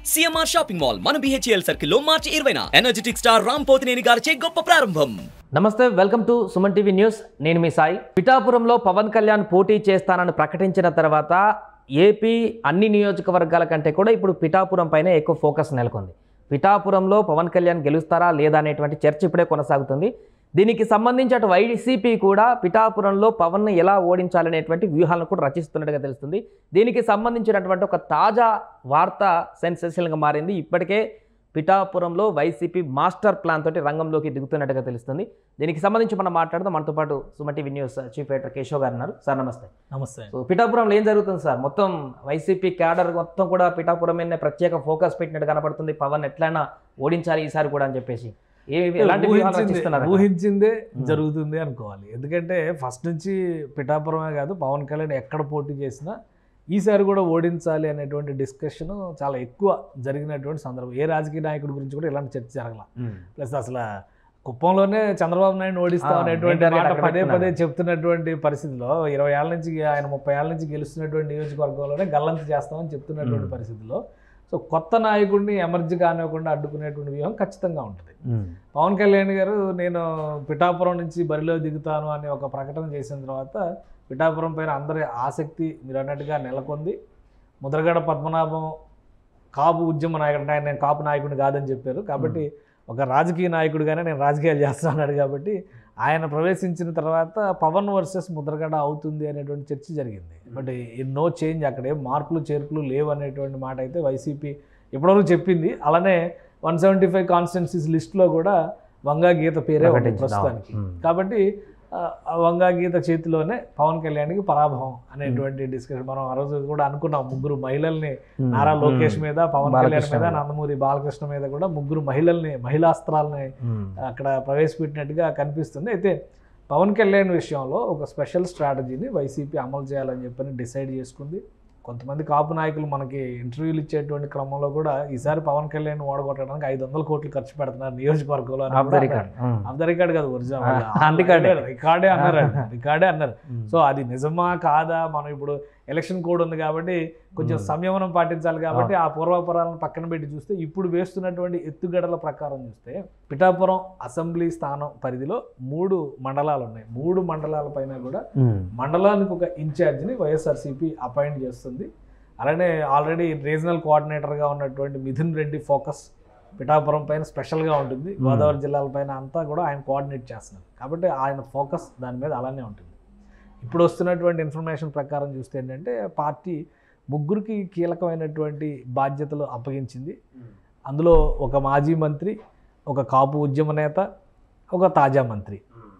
CMR shopping mall మన BHEL circle లో మార్చి ఇరవైన ఎనర్జెటిక్ స్టార్ రామ్ పోతినేని గారిచే గొప్ప ప్రారంభం నమస్తే welcome to Suman TV news నేను మీ సాయి పిఠాపురంలో పవన్ కళ్యాణ్ పోటీ చేస్తానని ప్రకటించిన తర్వాత ఏపీ అన్ని నియోజకవర్గాల కంటే కూడా ఇప్పుడు పిఠాపురం పైన ఎక్కువ ఫోకస్ నెలకొంది పిఠాపురంలో పవన్ కళ్యాణ్ గెలుస్తారా లేదా అనేటువంటి చర్చ ఇప్పుడే కొనసాగుతుంది దీనికి సంబంధించి అటు వైసీపీ కూడా పిఠాపురంలో పవన్ను ఎలా ఓడించాలనేటువంటి వ్యూహాలను కూడా రచిస్తున్నట్టుగా తెలుస్తుంది దీనికి సంబంధించినటువంటి ఒక తాజా వార్త సెన్సేషన్గా మారింది ఇప్పటికే పిఠాపురంలో వైసీపీ మాస్టర్ ప్లాన్ తోటి రంగంలోకి దిగుతున్నట్టుగా తెలుస్తుంది దీనికి సంబంధించి మనం మాట్లాడదాం మనతో పాటు Suman TV news chief editor Keshav గారు ఉన్నారు సార్ నమస్తే నమస్తే సో పిఠాపురంలో ఏం జరుగుతుంది సార్ మొత్తం వైసీపీ క్యాడర్ మొత్తం కూడా పిఠాపురం మీద ప్రత్యేక ఫోకస్ పెట్టినట్టు కనపడుతుంది పవన్ ఎట్లయినా ఓడించాలి ఈసారి కూడా అని చెప్పేసి ఏ ఎలాంటి వ్యూహాలు ఊహించింది- రచిస్తున్నారు అక్కడ? ఊహించిందే జరుగుతుంది అనుకోవాలి ఎందుకంటే ఫస్ట్ నుంచి పిఠాపురమే కాదు పవన్ కళ్యాణ్ ఎక్కడ పోటీ చేసినా ఈసారి కూడా ఓడించాలి అనేటువంటి డిస్కషన్ చాలా ఎక్కువ జరిగినటువంటి సందర్భం ఏ రాజకీయ నాయకుడి గురించి కూడా ఇలాంటి చర్చ జరగల ఉమ్. ప్లస్ అసలు కుప్పంలోనే చంద్రబాబు నాయుడు ఓడిస్తాం ఆ, అనేటువంటి main target మాట అక్కడ పదే పదే పెట్టుకున్నారు. చెప్తున్నటువంటి పరిస్థితిలో ఇరవై ఏళ్ళ నుంచి ఆయన ముప్పై ఏళ్ళ నుంచి గెలుస్తున్నటువంటి నియోజకవర్గంలోనే గల్లంత చేస్తామని చెప్తున్నటువంటి Hmm. పరిస్థితిలో సో కొత్త నాయకుడిని ఎమర్జీ కానివ్వకుండా అడ్డుకునేటువంటి వ్యూహం ఖచ్చితంగా ఉంటుంది ఉమ్. పవన్ కళ్యాణ్ గారు నేను పిఠాపురం నుంచి బరిలో దిగుతాను అనే ఒక ప్రకటన చేసిన తర్వాత పిఠాపురం పైన అందరి ఆసక్తి మీరు అన్నట్టుగా నెలకొంది ముద్రగడ పద్మనాభం కాపు ఉద్యమ నాయకుడు అంటే ఆయన నేను కాపు నాయకుడిని కాదని చెప్పారు కాబట్టి ఒక రాజకీయ నాయకుడిగానే నేను రాజకీయాలు చేస్తున్నాడు కాబట్టి ఆయన ప్రవేశించిన తర్వాత పవన్ వర్సెస్ ముద్రగడ అవుతుంది అనేటువంటి చర్చ జరిగింది బట్ నో చేంజ్ అక్కడ ఏం మార్పులు చేర్పులు లేవు అనేటువంటి మాట అయితే వైసీపీ ఇప్పటివరకు చెప్పింది అలానే వన్ సెవెంటీ ఫైవ్ కాన్స్టిట్యున్సీస్ లిస్ట్లో కూడా వంగా గీత పేరే ఉంది ప్రకటించింది. ప్రస్తుతానికి అవును. కాబట్టి ఆ, ఆ వంగా గీత చేతిలోనే పవన్ కళ్యాణ్కి పరాభవం అనేటువంటి డిస్కషన్ మనం ఆ రోజు కూడా అనుకున్నాం ముగ్గురు మహిళల్ని ఉమ్. నారా లోకేష్ ఉమ్. మీద పవన్ కళ్యాణ్ బాలకృష్ణ మీద మీద. నందమూరి బాలకృష్ణ మీద కూడా ముగ్గురు మహిళల్ని మహిళాస్త్రాలని ఉమ్. అక్కడ ప్రవేశపెట్టినట్టుగా కనిపిస్తుంది అయితే పవన్ కళ్యాణ్ విషయంలో ఒక స్పెషల్ స్ట్రాటజీని వైసీపీ అమలు చేయాలని చెప్పని డిసైడ్ చేసుకుంది కొంతమంది కాపు నాయకులు మనకి ఇంటర్వ్యూలు ఇచ్చేటువంటి క్రమంలో కూడా ఈసారి పవన్ కళ్యాణ్ ఓడగొట్టడానికి ఐదు వందల కోట్లు ఖర్చు పెడుతున్నారు నియోజకవర్గంలో అని ఆఫ్ ద కూడా record um. Off the record కాదు ఆ, ఒరిజినల్ రికార్డే. రికార్డే అన్నారు ఆయన. రికార్డే అన్నారు ఉమ్. సో అది నిజమా కాదా మనం ఇప్పుడు ఎలక్షన్ కోడ్ ఉంది కాబట్టి కొంచెం Hmm. సంయమనం పాటించాలి కాబట్టి ఆ పూర్వాపురాలను పక్కన పెట్టి చూస్తే ఇప్పుడు వేస్తున్నటువంటి ఎత్తుగడల ప్రకారం చూస్తే పిఠాపురం అసెంబ్లీ స్థానం పరిధిలో మూడు మండలాలు ఉన్నాయి మూడు మండలాల పైన కూడా ఉమ్. మండలానికి ఒక ఇన్ఛార్జిని వైఎస్ఆర్సీపీ అపాయింట్ చేస్తుంది అలానే ఆల్రెడీ రీజనల్ కోఆర్డినేటర్గా ఉన్నటువంటి మిథున్ రెడ్డి ఫోకస్ పిఠాపురం పైన స్పెషల్గా ఉంటుంది గోదావరి జిల్లాల పైన అంతా కూడా ఆయన కోఆర్డినేట్ చేస్తున్నారు కాబట్టి ఆయన ఫోకస్ దాని మీద అలానే ఉంటుంది ఇప్పుడు వస్తున్నటువంటి ఇన్ఫర్మేషన్ ప్రకారం చూస్తే ఏంటంటే పార్టీ ముగ్గురికి కీలకమైనటువంటి బాధ్యతలు అప్పగించింది అందులో ఒక మాజీ మంత్రి ఒక కాపు ఉద్యమ నేత ఒక తాజా మంత్రి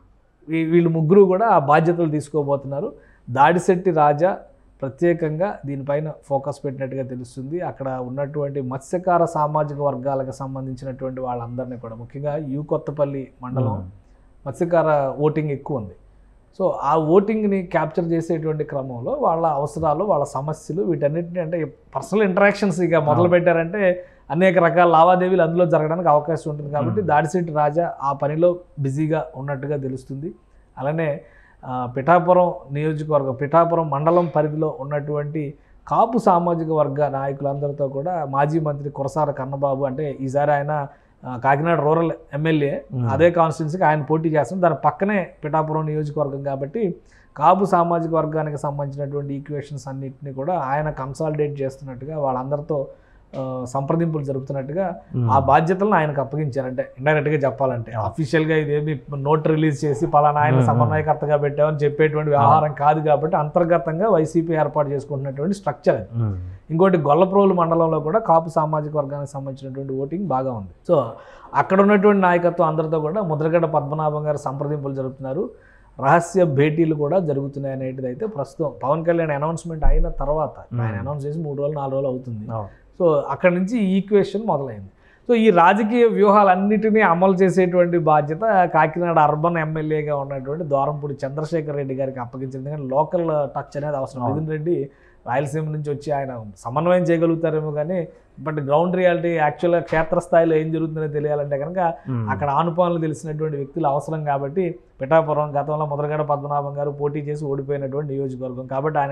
వీ- వీళ్ళు ముగ్గురు కూడా ఆ బాధ్యతలు తీసుకోబోతున్నారు దాడిశెట్టి రాజా ప్రత్యేకంగా దీనిపైన ఫోకస్ పెట్టినట్టుగా తెలుస్తుంది అక్కడ ఉన్నటువంటి మత్స్యకార సామాజిక వర్గాలకు సంబంధించినటువంటి వాళ్ళందరినీ కూడా ముఖ్యంగా యూ కొత్తపల్లి మండలం ఉమ్. మత్స్యకార ఓటింగ్ ఎక్కువ ఉంది సో ఆ ఓటింగ్ని క్యాప్చర్ చేసేటువంటి క్రమంలో వాళ్ళ అవసరాలు వాళ్ళ సమస్యలు వీటన్నిటిని అంటే పర్సనల్ ఇంటరాక్షన్స్ ఇక మొదలు పెట్టారంటే అనేక రకాల లావాదేవీలు అందులో జరగడానికి అవకాశం ఉంటుంది కాబట్టి Hmm. దాడిశెట్టి రాజా ఆ పనిలో బిజీగా ఉన్నట్టుగా తెలుస్తుంది అలానే ఆ, పిఠాపురం నియోజకవర్గం పిఠాపురం మండలం పరిధిలో ఉన్నటువంటి కాపు సామాజిక వర్గ నాయకులందరితో కూడా మాజీ మంత్రి కురసాల కన్నబాబు అంటే ఈసారి ఆయన ఆ, కాకినాడ రూరల్ ఎమ్మెల్యే Hmm. అదే కాన్స్టిట్యున్సీకి ఆయన పోటీ చేస్తున్నారు దాని పక్కనే పిఠాపురం నియోజకవర్గం కాబట్టి కాపు సామాజిక వర్గానికి సంబంధించినటువంటి ఈక్వేషన్స్ అన్నింటినీ కూడా ఆయన కన్సాలిడేట్ చేస్తున్నట్టుగా వాళ్ళందరితో ఆ, సంప్రదింపులు జరుపుతున్నట్టుగా ఉమ్. ఆ బాధ్యతలను ఆయనకు అప్పగించారంటే ఇండైరెక్ట్గా చెప్పాలంటే అఫీషియల్గా ఇదేమి నోట్ రిలీజ్ చేసి పలానా ఆయన Hmm. సమన్వయకర్తగా పెట్టామని చెప్పేటువంటి వ్యవహారం కాదు కాబట్టి అంతర్గతంగా వైసీపీ ఏర్పాటు చేసుకుంటున్నటువంటి స్ట్రక్చర్ అది ఉమ్. ఇంకోటి గొల్లప్రోలు మండలంలో కూడా కాపు సామాజిక వర్గానికి సంబంధించినటువంటి ఓటింగ్ బాగా ఉంది సో అక్కడ ఉన్నటువంటి నాయకత్వం అందరితో కూడా ముద్రగడ్డ పద్మనాభం గారు సంప్రదింపులు జరుపుతున్నారు రహస్య భేటీలు కూడా జరుగుతున్నాయి అనేటిది అయితే ప్రస్తుతం పవన్ కళ్యాణ్ అనౌన్స్మెంట్ అయిన తర్వాత ఆయన Hmm. అనౌన్స్ చేసి మూడు రోజులు నాలుగు రోజులు అవుతుంది అవును. సో అక్కడ నుంచి ఈ ఈక్వేషన్ మొదలైంది సో ఈ రాజకీయ వ్యూహాలన్నిటినీ అమలు చేసేటువంటి బాధ్యత కాకినాడ అర్బన్ ఎమ్మెల్యేగా ఉన్నటువంటి దూరంపూడి చంద్రశేఖర్ రెడ్డి గారికి అప్పగించింది ఎందుకంటే లోకల్ టచ్ అనేది అవసరం అవును. మిథున్ రెడ్డి రాయలసీమ నుంచి వచ్చి ఆయన సమన్వయం చేయగలుగుతారేమో కానీ బట్ గ్రౌండ్ రియాలిటీ యాక్చువల్గా క్షేత్రస్థాయిలో ఏం జరుగుతుందో తెలియాలంటే కనుక ఉమ్. అక్కడ ఆనుపానులు తెలిసినటువంటి వ్యక్తులు అవసరం కాబట్టి పిఠాపురం గతంలో ముద్రగడ పద్మనాభం గారు పోటీ చేసి ఓడిపోయినటువంటి నియోజకవర్గం కాబట్టి ఆయనకి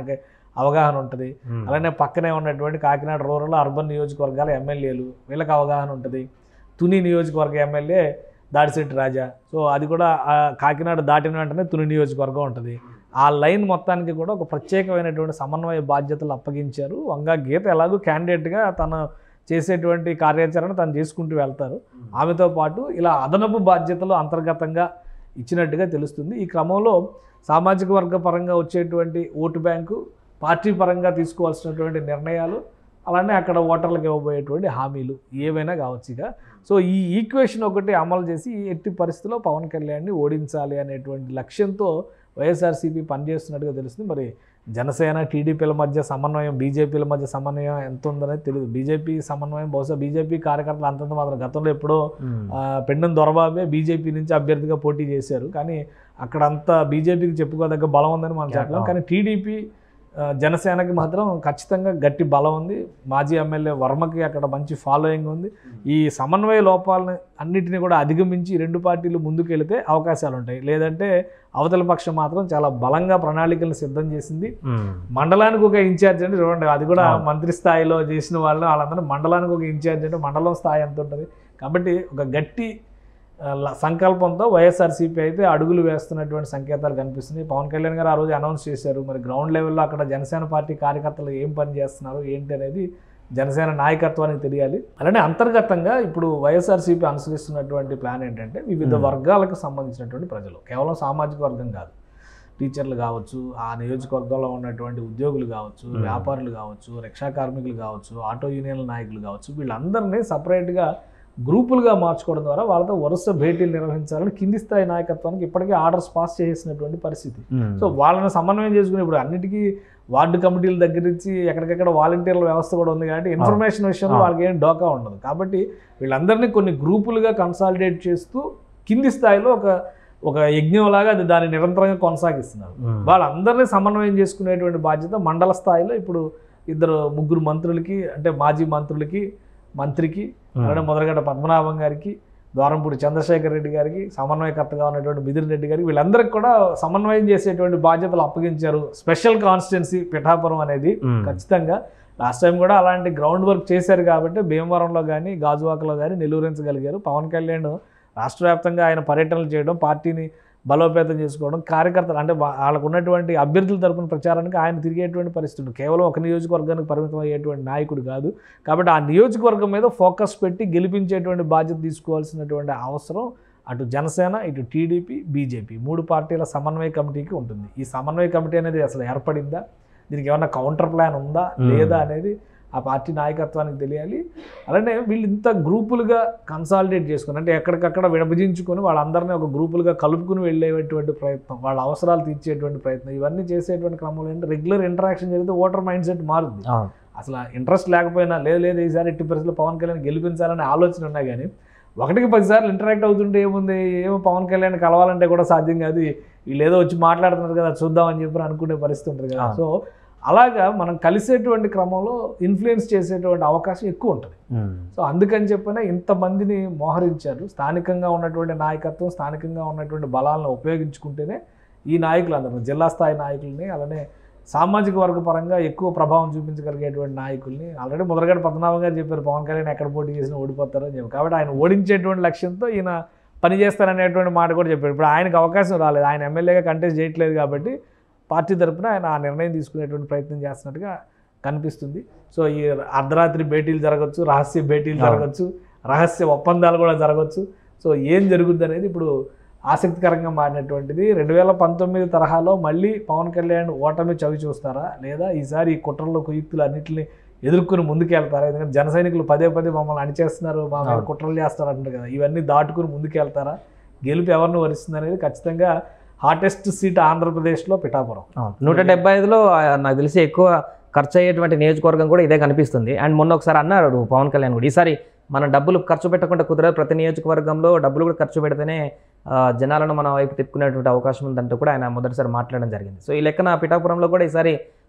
అవగాహన ఉంటుంది అలానే పక్కనే ఉన్నటువంటి కాకినాడ రూరల్ అర్బన్ నియోజకవర్గాల ఎమ్మెల్యేలు వీళ్ళకి అవగాహన ఉంటుంది తుని నియోజకవర్గ ఎమ్మెల్యే దాడిశెట్టి రాజా సో అది కూడా ఆ కాకినాడ దాటిన వెంటనే తుని నియోజకవర్గం ఉంటుంది ఆ లైన్ మొత్తానికి కూడా ఒక ప్రత్యేకమైనటువంటి సమన్వయ బాధ్యతలు అప్పగించారు వంగా గీత ఎలాగో క్యాండిడేట్గా తను చేసేటువంటి కార్యాచరణ తను చేసుకుంటూ వెళ్తారు ఆమెతో పాటు ఇలా అదనపు బాధ్యతలు అంతర్గతంగా ఇచ్చినట్టుగా తెలుస్తుంది ఈ క్రమంలో సామాజిక వర్గ పరంగా వచ్చేటువంటి ఓటు బ్యాంకు పార్టీ పరంగా తీసుకోవాల్సినటువంటి నిర్ణయాలు అలానే అక్కడ ఓటర్లకు ఇవ్వబోయేటువంటి హామీలు ఏవైనా కావచ్చు ఇక సో ఈ ఈక్వేషన్ ఒకటి అమలు చేసి ఈ ఎట్టి పరిస్థితిలో పవన్ కళ్యాణ్ని ఓడించాలి అనేటువంటి లక్ష్యంతో వైఎస్ఆర్సీపీ పనిచేస్తున్నట్టుగా తెలుస్తుంది మరి జనసేన టీడీపీల మధ్య సమన్వయం బీజేపీల మధ్య సమన్వయం ఎంత ఉందనేది తెలియదు బీజేపీ సమన్వయం బహుశా బీజేపీ కార్యకర్తలు అంతంత మాత్రం గతంలో ఎప్పుడో ఆ, పెండం దొరబాబే బీజేపీ నుంచి అభ్యర్థిగా పోటీ చేశారు కానీ అక్కడ అంతా బీజేపీకి చెప్పుకోదగ్గ బలం ఉందని మనం చెప్పలేం కానీ టీడీపీ ఆ, జనసేనకి మాత్రం ఖచ్చితంగా గట్టి బలం ఉంది మాజీ ఎమ్మెల్యే వర్మకి అక్కడ మంచి ఫాలోయింగ్ ఉంది ఈ సమన్వయ లోపాలని అన్నిటిని కూడా అధిగమించి ఈ రెండు పార్టీలు ముందుకు వెళితే అవకాశాలు ఉంటాయి లేదంటే అవతల పక్షం మాత్రం చాలా బలంగా ప్రణాళికలను సిద్ధం చేసింది మండలానికి ఒక ఇన్ఛార్జ్ అంటే చూడండి అది కూడా అవును. మంత్రి స్థాయిలో చేసిన వాళ్ళు వాళ్ళందరూ మండలానికి ఒక ఇన్ఛార్జ్ అంటే మండలం స్థాయి ఎంత ఉంటుంది కాబట్టి ఒక గట్టి ఆ, ల- సంకల్పంతో వైఎస్ఆర్సీపీ అయితే అడుగులు వేస్తున్నటువంటి సంకేతాలు కనిపిస్తున్నాయి పవన్ కళ్యాణ్ గారు ఆ రోజు అనౌన్స్ చేశారు మరి గ్రౌండ్ లెవెల్లో అక్కడ జనసేన పార్టీ కార్యకర్తలు ఏం పని చేస్తున్నారు ఏంటి అనేది జనసేన నాయకత్వానికి తెలియాలి అలానే అంతర్గతంగా ఇప్పుడు వైఎస్ఆర్సీపీ అనుసరిస్తున్నటువంటి ప్లాన్ ఏంటంటే వివిధ Hmm. వర్గాలకు సంబంధించినటువంటి ప్రజలు కేవలం సామాజిక వర్గం కాదు టీచర్లు కావచ్చు ఆ నియోజకవర్గంలో ఉన్నటువంటి ఉద్యోగులు కావచ్చు Hmm. వ్యాపారులు కావచ్చు రిక్షా కార్మికులు కావచ్చు ఆటో యూనియన్ల నాయకులు కావచ్చు వీళ్ళందరినీ సపరేట్గా గ్రూపులుగా మార్చుకోవడం ద్వారా వాళ్ళతో వరుస భేటీలు నిర్వహించాలని కింది స్థాయి నాయకత్వానికి ఇప్పటికే ఆర్డర్స్ పాస్ చేసేసినటువంటి పరిస్థితి సో వాళ్ళని సమన్వయం చేసుకుని ఇప్పుడు అన్నిటికీ వార్డు కమిటీల దగ్గర నుంచి ఎక్కడికెక్కడ వాలంటీర్ల వ్యవస్థ కూడా ఉంది కాబట్టి ఇన్ఫర్మేషన్ విషయంలో అవును. వాళ్ళకి ఏం డోకా ఉండదు కాబట్టి వీళ్ళందరినీ కొన్ని గ్రూపులుగా కన్సాలిడేట్ చేస్తూ కింది స్థాయిలో ఒక ఒక యజ్ఞంలాగా అది దాన్ని నిరంతరంగా కొనసాగిస్తున్నారు వాళ్ళందరినీ సమన్వయం చేసుకునేటువంటి బాధ్యత మండల స్థాయిలో ఇప్పుడు ఇద్దరు ముగ్గురు మంత్రులకి అంటే మాజీ మంత్రులకి మంత్రికి అలానే మొదలగడ్డ పద్మనాభం గారికి ద్వారంపూడి చంద్రశేఖర్ రెడ్డి గారికి సమన్వయకర్తగా ఉన్నటువంటి మిథున్ రెడ్డి గారికి వీళ్ళందరికీ కూడా సమన్వయం చేసేటువంటి బాధ్యతలు అప్పగించారు స్పెషల్ కాన్స్టిట్యున్సీ పిఠాపురం అనేది ఖచ్చితంగా లాస్ట్ టైం కూడా అలాంటి గ్రౌండ్ వర్క్ చేశారు కాబట్టి భీమవరంలో కానీ గాజువాకలో కానీ నిలువరించగలిగారు పవన్ కళ్యాణ్ రాష్ట్ర వ్యాప్తంగా ఆయన పర్యటనలు చేయడం పార్టీని బలోపేతం చేసుకోవడం కార్యకర్తలు అంటే వా- వాళ్ళకు ఉన్నటువంటి అభ్యర్థుల తరపున ప్రచారానికి ఆయన తిరిగేటువంటి పరిస్థితి ఉంది. కేవలం ఒక నియోజకవర్గానికి పరిమితం అయ్యేటువంటి నాయకుడు కాదు కాబట్టి ఆ నియోజకవర్గం మీద ఫోకస్ పెట్టి గెలిపించేటువంటి బాధ్యత తీసుకోవాల్సినటువంటి అవసరం అటు జనసేన ఇటు టీడీపీ బీజేపీ మూడు పార్టీల సమన్వయ కమిటీకి ఉంటుంది ఈ సమన్వయ కమిటీ అనేది అసలు ఏర్పడిందా దీనికి ఏమన్నా కౌంటర్ ప్లాన్ ఉందా Hmm. లేదా అనేది ఆ పార్టీ నాయకత్వానికి తెలియాలి అలానే వీళ్ళు ఇంత గ్రూపులుగా కన్సాలిడేట్ చేసుకుని అంటే ఎక్కడికక్కడ విభజించుకొని వాళ్ళందరినీ ఒక గ్రూపులుగా కలుపుకుని వెళ్ళేటువంటి ప్రయత్నం వాళ్ళ అవసరాలు తీర్చేటువంటి ప్రయత్నం ఇవన్నీ చేసేటువంటి క్రమంలో ఏంటంటే రెగ్యులర్ ఇంటరాక్షన్ జరిగితే ఓటర్ మైండ్ సెట్ మారుద్ది అసలు ఇంట్రెస్ట్ లేకపోయినా లేదు లేదు ఈసారి ఎట్టి పరిస్థితుల్లో పవన్ కళ్యాణ్ గెలిపించాలనే ఆలోచన ఉన్నా కానీ ఒకటికి పదిసార్లు ఇంటరాక్ట్ అవుతుంటే ఏముంది ఏమో పవన్ కళ్యాణ్ కలవాలంటే కూడా సాధ్యం కాదు వీళ్ళు ఏదో వచ్చి మాట్లాడుతున్నారు కదా చూద్దామని చెప్పి అనుకునే పరిస్థితి ఉంటుంది కదా ఆ. సో అలాగా మనం కలిసేటువంటి క్రమంలో ఇన్ఫ్లుయెన్స్ చేసేటువంటి అవకాశం ఎక్కువ ఉంటుంది సో అందుకని చెప్పిన ఇంతమందిని మోహరించారు స్థానికంగా ఉన్నటువంటి నాయకత్వం స్థానికంగా ఉన్నటువంటి బలాలను ఉపయోగించుకుంటేనే ఈ నాయకులు అందరూ జిల్లా స్థాయి నాయకుల్ని అలానే సామాజిక వర్గ పరంగా ఎక్కువ ప్రభావం చూపించగలిగేటువంటి నాయకుల్ని ఆల్రెడీ మొదలగడ పద్మనాభం గారు చెప్పారు పవన్ కళ్యాణ్ ఎక్కడ పోటీ చేసినా ఓడిపోతారు అని చెప్పి కాబట్టి ఆయన ఓడించేటువంటి లక్ష్యంతో ఈయన పని చేస్తారనేటువంటి మాట కూడా చెప్పారు ఇప్పుడు ఆయనకు అవకాశం రాలేదు ఆయన ఎమ్మెల్యేగా కంటెస్ట్ చేయట్లేదు కాబట్టి పార్టీ తరపున ఆయన ఆ నిర్ణయం తీసుకునేటువంటి ప్రయత్నం చేస్తున్నట్టుగా కనిపిస్తుంది సో ఈ అర్ధరాత్రి భేటీలు జరగచ్చు రహస్య భేటీలు అవును. జరగచ్చు రహస్య ఒప్పందాలు కూడా జరగచ్చు సో ఏం జరుగుద్ది అనేది ఇప్పుడు ఆసక్తికరంగా మారినటువంటిది రెండు వేల పంతొమ్మిది తరహాలో మళ్ళీ పవన్ కళ్యాణ్ ఓటమి చవి చూస్తారా లేదా ఈసారి ఈ కుట్రలు కుయుక్తులు అన్నింటిని ఎదుర్కొని ముందుకెళ్తారా ఎందుకంటే జన సైనికులు పదే పదే మమ్మల్ని అణిచేస్తున్నారు మా మీద అవును. కుట్రలు చేస్తారు అంటారు కదా ఇవన్నీ దాటుకుని ముందుకెళ్తారా గెలుపు ఎవరిని వరిస్తుంది అనేది ఖచ్చితంగా హాటెస్ట్ సీట్ ఆంధ్రప్రదేశ్లో పిఠాపురం అవును. నూట డెబ్బై ఐదులో ఆ, నాకు తెలిసి ఎక్కువ ఖర్చు అయ్యేటువంటి నియోజకవర్గం కూడా ఇదే కనిపిస్తుంది అండ్ మొన్న ఒకసారి అన్నారు పవన్ కళ్యాణ్ కూడా ఈసారి మన డబ్బులు ఖర్చు పెట్టకుండా కుదరదు ప్రతి నియోజకవర్గంలో డబ్బులు కూడా ఖర్చు పెడితేనే ఆ, జనాలను మన వైపు తిప్పుకునేటువంటి అవకాశం ఉందంటూ కూడా ఆయన మొదటిసారి మాట్లాడడం జరిగింది సో ఈ లెక్కన పిఠాపురంలో కూడా ఈసారి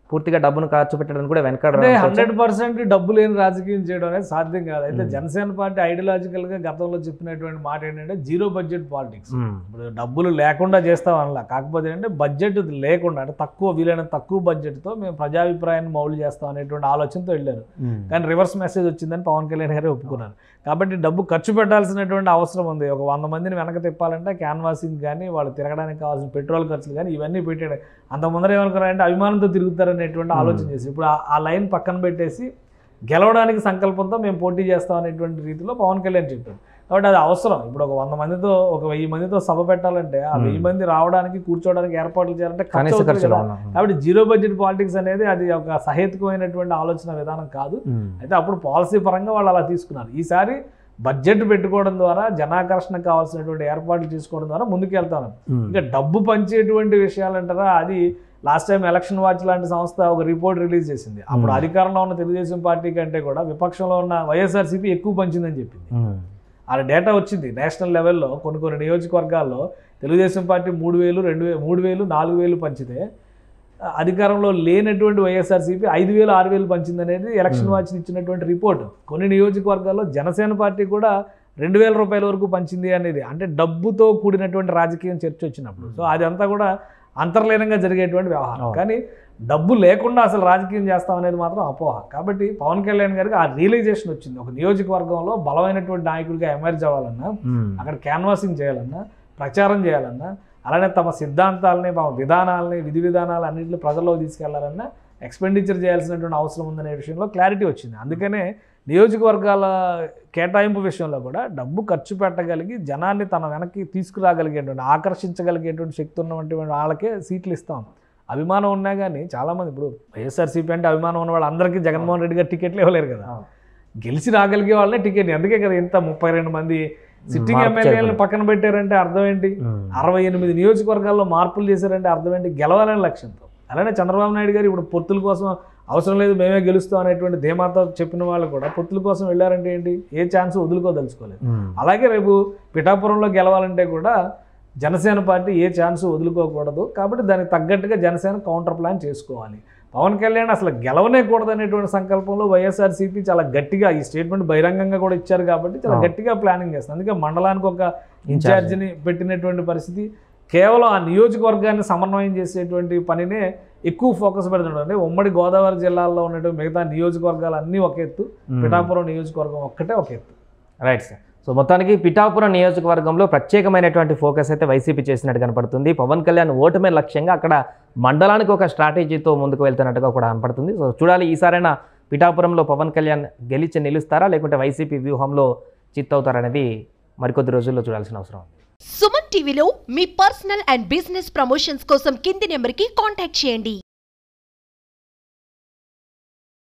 పూర్తిగా డబ్బును ఖర్చు పెట్టడానికి కూడా వెనకాడ అంటే హండ్రెడ్ పర్సెంట్ డబ్బు లేని రాజకీయం చేయడం అనేది సాధ్యం కాదు అయితే Hmm. జనసేన పార్టీ ఐడియాలజికల్ గా గతంలో చెప్పినటువంటి మాట ఏంటంటే జీరో బడ్జెట్ పాలిటిక్స్ ఇప్పుడు డబ్బులు లేకుండా చేస్తాం అనలా కాకపోతే ఏంటంటే బడ్జెట్ లేకుండా అంటే తక్కువ వీలైన తక్కువ బడ్జెట్తో మేము ప్రజాభిప్రాయాన్ని మౌలు చేస్తాం అనేటువంటి ఆలోచనతో వెళ్ళారు కానీ రివర్స్ మెసేజ్ వచ్చిందని పవన్ కళ్యాణ్ గారే ఒప్పుకున్నారు కాబట్టి డబ్బు ఖర్చు పెట్టాల్సినటువంటి అవసరం ఉంది ఒక వంద మందిని వెనక తిప్పాలంటే క్యాన్వాసింగ్ కానీ వాళ్ళు తిరగడానికి కావాల్సిన పెట్రోల్ ఖర్చులు కానీ ఇవన్నీ పెట్టాడు అంత ముందర ఏమనుకున్నారంటే అభిమానంతో తిరుగుతారనేటువంటి ఆలోచన చేసి ఇప్పుడు ఆ- ఆ లైన్ పక్కన పెట్టేసి గెలవడానికి సంకల్పంతో మేము పోటీ చేస్తాం అనేటువంటి రీతిలో పవన్ కళ్యాణ్ చెప్పారు కాబట్టి అది అవసరం ఇప్పుడు ఒక వంద మందితో ఒక వెయ్యి మందితో సభ పెట్టాలంటే ఆ వెయ్యి మంది రావడానికి కూర్చోవడానికి ఏర్పాట్లు చేయాలంటే ఖర్చు కనీస అవుతుంది ఖర్చులో కదా. ఉన్నాం కాబట్టి జీరో బడ్జెట్ పాలిటిక్స్ అనేది అది ఒక సహేతుకమైనటువంటి ఆలోచన విధానం కాదు అయితే అప్పుడు పాలసీ పరంగా వాళ్ళు అలా తీసుకున్నారు ఈసారి బడ్జెట్ పెట్టుకోవడం ద్వారా జనాకర్షణకు కావాల్సినటువంటి ఏర్పాట్లు చేసుకోవడం ద్వారా ముందుకు వెళ్తాను ఇంకా డబ్బు పంచేటువంటి విషయాలు అంటారా అది లాస్ట్ టైం ఎలక్షన్ వాచ్ లాంటి సంస్థ ఒక రిపోర్ట్ రిలీజ్ చేసింది అప్పుడు Hmm. అధికారంలో ఉన్న తెలుగుదేశం పార్టీ కంటే కూడా విపక్షంలో ఉన్న వైఎస్ఆర్సీపీ ఎక్కువ పంచిందని చెప్పింది ఆ డేటా వచ్చింది నేషనల్ లెవెల్లో కొన్ని కొన్ని నియోజకవర్గాల్లో తెలుగుదేశం పార్టీ మూడు వేలు రెండు వేలు మూడు వేలు నాలుగు వేలు పంచితే ఆ, అధికారంలో లేనటువంటి వైఎస్ఆర్సీపీ ఐదు వేలు ఆరు వేలు పంచింది అనేది ఎలక్షన్ Hmm. వాచ్ ఇచ్చినటువంటి రిపోర్ట్ కొన్ని నియోజకవర్గాల్లో జనసేన పార్టీ కూడా రెండు వేల రూపాయల వరకు పంచింది అనేది అంటే డబ్బుతో కూడినటువంటి రాజకీయం చర్చ వచ్చినప్పుడు సో అదంతా కూడా అంతర్లీనంగా జరిగేటువంటి వ్యవహారం అవును. కానీ డబ్బు లేకుండా అసలు రాజకీయం చేస్తాం అనేది మాత్రం అపోహ కాబట్టి పవన్ కళ్యాణ్ గారికి ఆ రియలైజేషన్ వచ్చింది ఒక నియోజకవర్గంలో బలమైనటువంటి నాయకుడిగా ఎమర్జ్ అవ్వాలన్నా అక్కడ క్యాన్వాసింగ్ చేయాలన్నా ప్రచారం చేయాలన్నా అలానే తమ సిద్ధాంతాలని తమ విధానాలని విధి విధానాలు అన్నింటిని ప్రజల్లోకి తీసుకెళ్లాలన్నా ఎక్స్పెండిచర్ చేయాల్సినటువంటి అవసరం ఉందనే విషయంలో క్లారిటీ వచ్చింది అందుకనే నియోజకవర్గాల కేటాయింపు విషయంలో కూడా డబ్బు ఖర్చు పెట్టగలిగి జనాన్ని తన వెనక్కి తీసుకురాగలిగేటువంటి ఆకర్షించగలిగేటువంటి శక్తి ఉన్నటువంటి వాళ్ళకే సీట్లు ఇస్తాం అభిమానం ఉన్నా కానీ చాలామంది ఇప్పుడు వైఎస్ఆర్సీపీ అంటే అభిమానం ఉన్న వాళ్ళు అందరికీ జగన్మోహన్ రెడ్డి గారు టికెట్లు ఇవ్వలేరు కదా గెలిచి రాగలిగే వాళ్ళనే టికెట్ అందుకే కదా ఇంత ముప్పై రెండు మంది సిట్టింగ్ మార్పు ఎమ్మెల్యేలను చేయకూడదు. పక్కన పెట్టారంటే అర్థం ఏంటి అరవై ఎనిమిది నియోజకవర్గాల్లో మార్పులు చేశారంటే అర్థం ఏంటి గెలవాలనే లక్ష్యంతో అలానే చంద్రబాబు నాయుడు గారు ఇప్పుడు పొత్తుల కోసం అవసరం లేదు మేమే గెలుస్తాం అనేటువంటి ధీమాతో చెప్పిన వాళ్ళు కూడా పొత్తుల కోసం వెళ్ళారంటే ఏంటి ఏ ఛాన్స్ వదులుకోదలుచుకోలేదు అలాగే రేపు పిఠాపురంలో గెలవాలంటే కూడా జనసేన పార్టీ ఏ ఛాన్స్ వదులుకోకూడదు కాబట్టి దానికి తగ్గట్టుగా జనసేన కౌంటర్ ప్లాన్ చేసుకోవాలి పవన్ కళ్యాణ్ అసలు గెలవనే కూడదు అనేటువంటి సంకల్పంలో వైఎస్ఆర్సీపీ చాలా గట్టిగా ఈ స్టేట్మెంట్ బహిరంగంగా కూడా ఇచ్చారు కాబట్టి చాలా అవును. గట్టిగా ప్లానింగ్ చేస్తుంది అందుకే మండలానికి ఒక ఇన్ఛార్జిని పెట్టినటువంటి పరిస్థితి కేవలం ఆ నియోజకవర్గాన్ని సమన్వయం చేసేటువంటి పనినే ఎక్కువ ఫోకస్ పెడుతున్నాడు అంటే ఉమ్మడి గోదావరి జిల్లాల్లో ఉన్నటువంటి మిగతా నియోజకవర్గాలు అన్నీ ఒక ఎత్తు పిఠాపురం నియోజకవర్గం ఒక్కటే ఒక ఎత్తు రైట్ సార్ సో మొత్తానికి పిఠాపురం నియోజకవర్గంలో ప్రత్యేకమైనటువంటి ఫోకస్ అయితే వైసీపీ చేసినట్టు కనపడుతుంది పవన్ కళ్యాణ్ ఓటమే లక్ష్యంగా అక్కడ మండలానికి ఒక స్ట్రాటజీతో ముందుకు వెళ్తున్నట్టుగా కూడా కనపడుతుంది సో చూడాలి ఈసారైనా పిఠాపురంలో పవన్ కళ్యాణ్ గెలిచి నిలుస్తారా లేకుంటే వైసీపీ వ్యూహంలో చిత్తవుతారనేది మరికొద్ది రోజుల్లో చూడాల్సిన అవసరం ఉంది సుమన్ టీవీలో మీ పర్సనల్ అండ్ బిజినెస్ ప్రమోషన్స్ కోసం కింది నెంబర్కి కాంటాక్ట్ చేయండి